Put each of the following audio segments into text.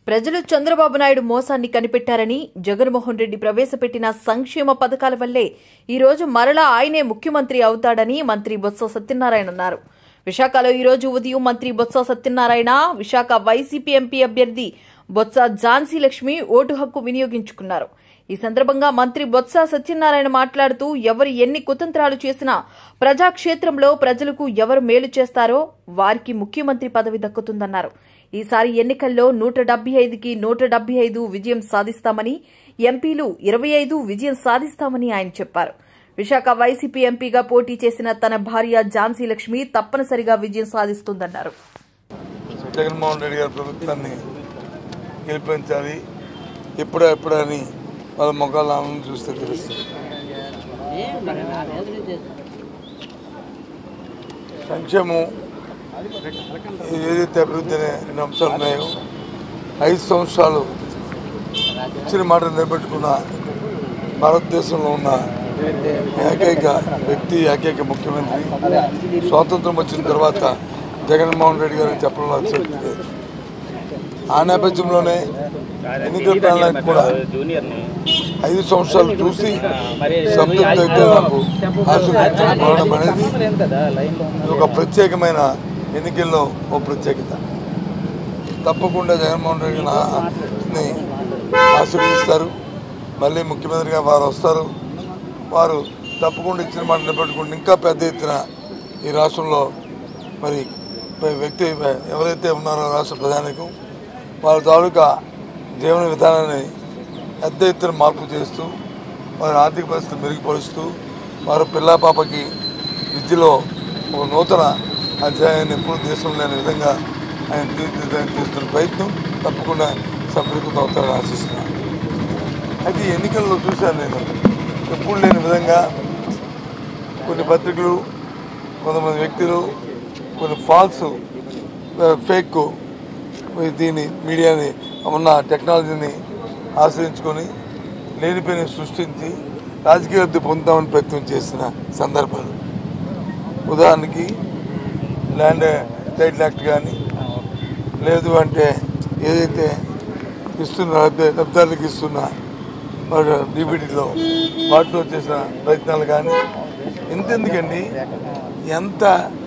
ప్రజలు చంద్రబాబు నాయుడు మోసాన్ని కనిపెట్టారని జగన్మోహన్ రెడ్డి ప్రవేశపెట్టిన సంక్షేమ పథకాల వల్లే ఈ రోజు మరలా ఆయనే ముఖ్యమంత్రి అవుతాడని మంత్రి బొత్స సత్యనారాయణ అన్నారు విశాఖలో ఈ రోజు ఉదయం మంత్రి బొత్స సత్యనారాయణ విశాఖ వైసీపీ ఎంపీ అభ్యర్థి బొత్స ఝాన్సీ లక్ష్మి ఓటు హక్కు వినియోగించుకున్నారు ఈ సందర్భంగా మంత్రి బొత్స సత్యనారాయణ మాట్లాడుతూ ఎవరు ఎన్ని కుతంత్రాలు చేసినా ప్రజాక్షేత్రంలో ప్రజలకు ఎవరు మేలు చేస్తారో వారికి ముఖ్యమంత్రి పదవి దక్కుతుందన్నారు ఈసారి ఎన్నికల్లో నూట డెబ్బై ఐదుకి నూట డెబ్బై ఐదు విజయం సాధిస్తామని ఎంపీలు ఇరవై ఐదు విజయం సాధిస్తామని ఆయన చెప్పారు విశాఖ వైసీపీ ఎంపీగా పోటీ చేసిన తన భార్య ఝాన్సీ లక్ష్మి తప్పనిసరిగా విజయం సాధిస్తుందన్నారు జగన్మోహన్ రెడ్డి గారి ప్రభుత్వాన్ని గెలిపించాలి ఎప్పుడా ఎప్పుడా అని వాళ్ళ ముఖాలు ఆనందం చూస్తే తెలుస్తుంది సంక్షేమం ఏదైతే అభివృద్ధి అనే రెండు అంశాలు ఉన్నాయో ఐదు సంవత్సరాలు ఇచ్చిన మాట నిలబెట్టుకున్న భారతదేశంలో ఉన్న ఏకైక వ్యక్తి ఏకైక ముఖ్యమంత్రి స్వాతంత్రం వచ్చిన తర్వాత జగన్మోహన్ రెడ్డి గారు చెప్పడం అవసరం లేదు ఆ నేపథ్యంలోనే ఎన్నికల ప్రణాళిక కూడా ఐదు సంవత్సరాలు చూసి సంతృప్తి అయితే నాకు ఆశీర్వదించడం అనేది ఇది ఒక ప్రత్యేకమైన ఎన్నికల్లో ఒక ప్రత్యేకత తప్పకుండా జగన్మోహన్ రెడ్డి గారిని ఆశీర్వదిస్తారు మళ్ళీ ముఖ్యమంత్రిగా వారు వస్తారు వారు తప్పకుండా ఇచ్చిన మాట నిలబెట్టుకుంటే ఇంకా పెద్ద ఎత్తున ఈ రాష్ట్రంలో మరి వ్యక్తి ఎవరైతే ఉన్నారో రాష్ట్ర ప్రధానికం వారి తాలూకా జీవన విధానాన్ని పెద్ద ఎత్తున మార్పు చేస్తూ వారి ఆర్థిక పరిస్థితి మెరుగుపరుస్తూ వారి పిల్ల పాపకి విద్యలో ఒక నూతన అధ్యాయాన్ని ఎప్పుడు దేశం లేని విధంగా ఆయన తీర్చిదిద్దడానికి చేస్తున్న ప్రయత్నం తప్పకుండా సఫలీకృతం అవుతారని ఆశిస్తున్నాను అయితే ఈ ఎన్నికల్లో చూశాను నేను ఎప్పుడు లేని విధంగా కొన్ని పత్రికలు కొంతమంది వ్యక్తులు కొన్ని ఫాల్స్ ఫేక్ దీన్ని మీడియాని ఉన్న టెక్నాలజీని ఆశ్రయించుకొని లేనిపోయిన సృష్టించి రాజకీయ లబ్ధి పొందుతామని ప్రయత్నం చేసిన సందర్భాలు ఉదాహరణకి ల్యాండ్ టైటిల్ యాక్ట్ కానీ లేదు అంటే ఏదైతే ఇస్తున్న లబ్ధి- లబ్ధిదారులకు ఇస్తున్న డీబీటీలో వాటిలో చేసిన ప్రయత్నాలు కానీ ఎంతెందుకండి ఎంత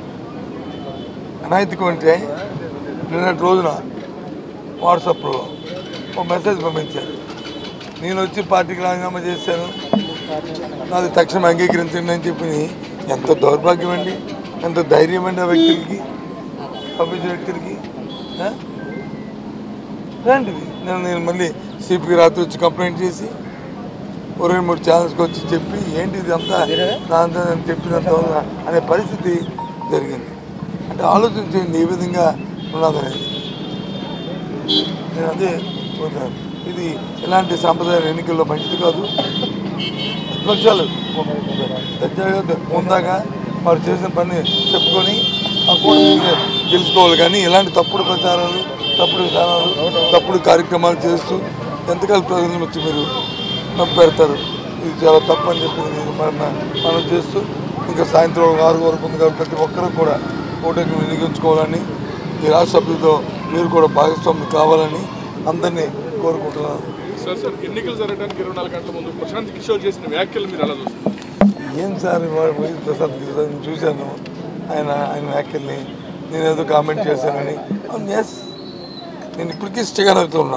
అనైతికం అంటే నిన్నటి రోజున వాట్సాప్లో ఒక మెసేజ్ పంపించారు నేను వచ్చి పార్టీకి రాజీనామా చేశాను నాది తక్షణం అంగీకరించండి అని చెప్పి ఎంత దౌర్భాగ్యం అండి ఎంత ధైర్యం అండి ఆ వ్యక్తులకి పంపించిన వ్యక్తులకి ఆ? ఇలాంటిది నేను నేను మళ్ళీ సిపికి రాత్రి వచ్చి కంప్లైంట్ చేసి ఓ రెండు మూడు ఛానల్స్కి వచ్చి చెప్పి ఏంటి ఇది అంతా నా అంతా నేను చెప్పినంత ఉందా అనే పరిస్థితి జరిగింది అంటే ఆలోచించండి ఏ విధంగా ఉన్నదనేది నేను అదే కోరుతాను. ఇది ఇలాంటి సాంప్రదాయ ఎన్నికల్లో మంచిది కాదు ప్రతిపక్షాలు దర్జాగా ఉందాగా వారు చేసిన పని చెప్పుకొని ఆ కూటమిని గెలుచుకోవాలి కానీ ఇలాంటి తప్పుడు ప్రచారాలు తప్పుడు విధానాలు తప్పుడు కార్యక్రమాలు చేస్తూ ఎంతకాలం ప్రజలను వచ్చి మీరు నొప్పి పెడతారు ఇది చాలా తప్పు అని చెప్పి నేను మన- మనం చేస్తూ ఇంకా సాయంత్రం ఆరు వరకు ఉంది కాబట్టి ప్రతి ఒక్కరూ కూడా ఓటుకు వినియోగించుకోవాలని ఈ రాష్ట్ర సభ్యులతో మీరు కూడా భాగస్వామ్యం కావాలని అందరినీ కోరుకుంటున్నాను సార్ సార్ ఎన్నికలు జరగడానికి ఇరవై నాలుగు గంటల ముందు ప్రశాంత్ కిషోర్ చేసిన వ్యాఖ్యలు మీరు ఎలా చూస్తారు ఏం సార్ ఇవాళ పోయి ప్రసాద్ కిషోర్ నేను చూశాను ఆయన ఆయన వ్యాఖ్యల్ని నేను ఏదో కామెంట్ చేశానని అవును ఎస్ నేను ఇప్పటికీ స్టిగన్ అవుతున్నా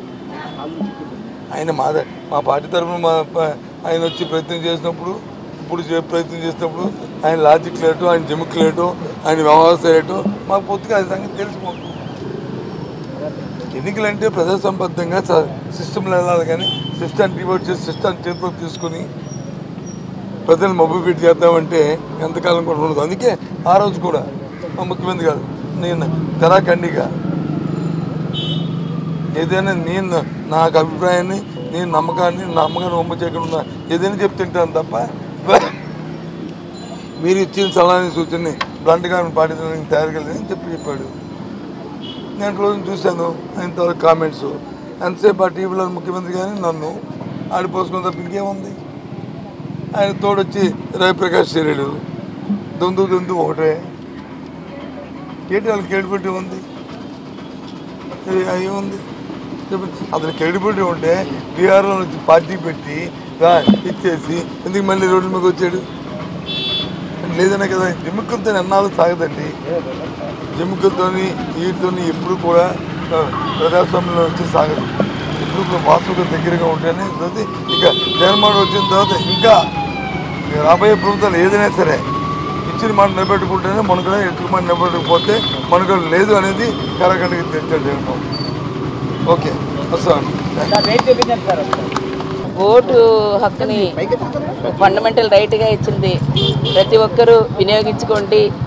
ఆయన మాదే మా పార్టీ తరఫున మా ప- ఆయన వచ్చి ప్రయత్నం చేసినప్పుడు ఇప్పుడు చే- ప్రయత్నం చేసినప్పుడు ఆయన లాజిక్ లేటో ఆయన జిమిక్ లేటో ఆయన వ్యవహారం లేటో మాకు పూర్తిగా అది సంగతి తెలిసిపోతుంది ఎన్నికలంటే ప్రజాసంబద్ధంగా సిస్టంలో వెళ్ళాలి కానీ సిస్టమ్ డివోట్ చేసి సిస్టమ్ చేతిలోకి తీసుకుని ప్రజలు మొబిలిటీ చేద్దామంటే ఎంతకాలం కూడా ఉండదు అందుకే ఆ రోజు కూడా మా ముఖ్యమంత్రి గారు నేను కరాఖండిగా ఏదైనా నేను నాకు అభిప్రాయాన్ని నేను నమ్మకాన్ని నా అమ్మగారిని ఒమ్మ చేయకుండా ఏదైనా చెప్తుంటాను తప్ప మీరు ఇచ్చిన సలహాని సూచనని బ్లంట్గా పాటించడానికి తయారు కాలేదని చెప్పి చెప్పాడు నేను రోజు చూశాను ఇంతవరకు కామెంట్స్ ఎంతసేపు ఆ టీవీలో ముఖ్యమంత్రి కానీ నన్ను ఆడిపోసుకున్న తప్ప ఇంకేముంది ఆయన తోడొచ్చి రవిప్రకాష్ చర్యలు దొందు దొందు ఒకటే ఏంటి వాళ్ళకి ఏడుపెట్టి ఉంది ఇది అవి ఉంది చెప్పండి అతను క్రెడిబిలిటీ ఉంటే బీహార్లో నుంచి పార్టీ పెట్టి రా, ఇచ్చేసి ఎందుకు మళ్ళీ రోడ్ల మీద వచ్చాడు లేదనే కదా ఎముకలతో ఎన్నాళ్ళు సాగదండి ఎముకలతోని వీటితోని ఎప్పుడు కూడా ఆ, ప్రజాస్వామ్యంలో వచ్చి సాగదు ఎప్పుడు కూడా వాసుకు దగ్గరగా ఉంటేనే తర్వాత ఇక జగన్మోహన్ వచ్చిన తర్వాత ఇంకా ఇక రాబోయే ప్రభుత్వాలు ఏదైనా సరే ఇచ్చిన మాట నిలబెట్టుకుంటేనే మనకు ఎట్టుకు మాట నిలబెట్టకపోతే మనకు లేదు అనేది కరగంటకి తెచ్చాడు జగన్మోహన్ ఓకే వస్తాను ఓటు హక్కుని ఫండమెంటల్ రైట్గా ఇచ్చింది ప్రతి ఒక్కరూ వినియోగించుకోండి